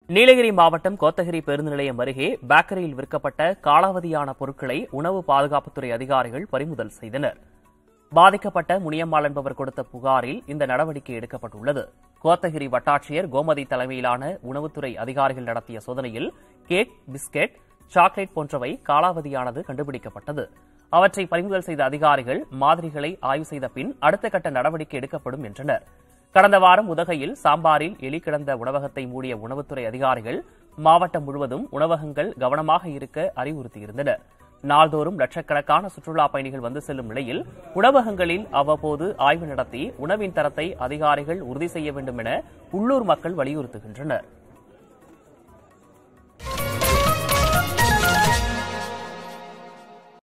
நீலகிரி மாவட்டம் கோத்தகிரி பேருந்து நிலையம் அருகே பேக்கரியில் விற்கப்பட்ட காலாவதியான பொருட்களை உணவு பாதுகாப்புத்துறை அதிகாரிகள் பறிமுதல் செய்தனர் பாதிக்கப்பட்ட முனியம்மாள் என்பவர் கொடுத்த புகாரில் இந்த நடவடிக்கை எடுக்கப்பட்டுள்ளது கோத்தகிரி வட்டாட்சியர் கோமதி தலைமையிலான உணவுத்துறை அதிகாரிகள் நடத்திய சோதனையில் கேக் பிஸ்கெட் சாக்லேட் போன்றவை காலாவதியானது கண்டுபிடிக்கப்பட்டது அவற்றை பறிமுதல் செய்த அதிகாரிகள் மாதிரிகளை ஆய்வு செய்த பின் அடுத்த கட்ட நடவடிக்கை எடுக்கப்படும் என்றனர் கடந்த வாரம் உதகையில் சாம்பாரில் எலி கிடந்த உணவகத்தை மூடிய உணவுத்துறை அதிகாரிகள் மாவட்டம் முழுவதும் உணவகங்கள் கவனமாக இருக்க அறிவுறுத்தியிருந்தனர் நாள்தோறும் லட்சக்கணக்கான சுற்றுலா பயணிகள் வந்து செல்லும் நிலையில் உணவகங்களில் அவ்வப்போது ஆய்வு நடத்தி உணவின் தரத்தை அதிகாரிகள் உறுதி செய்ய வேண்டும் என உள்ளூர் மக்கள் வலியுறுத்துகின்றனர்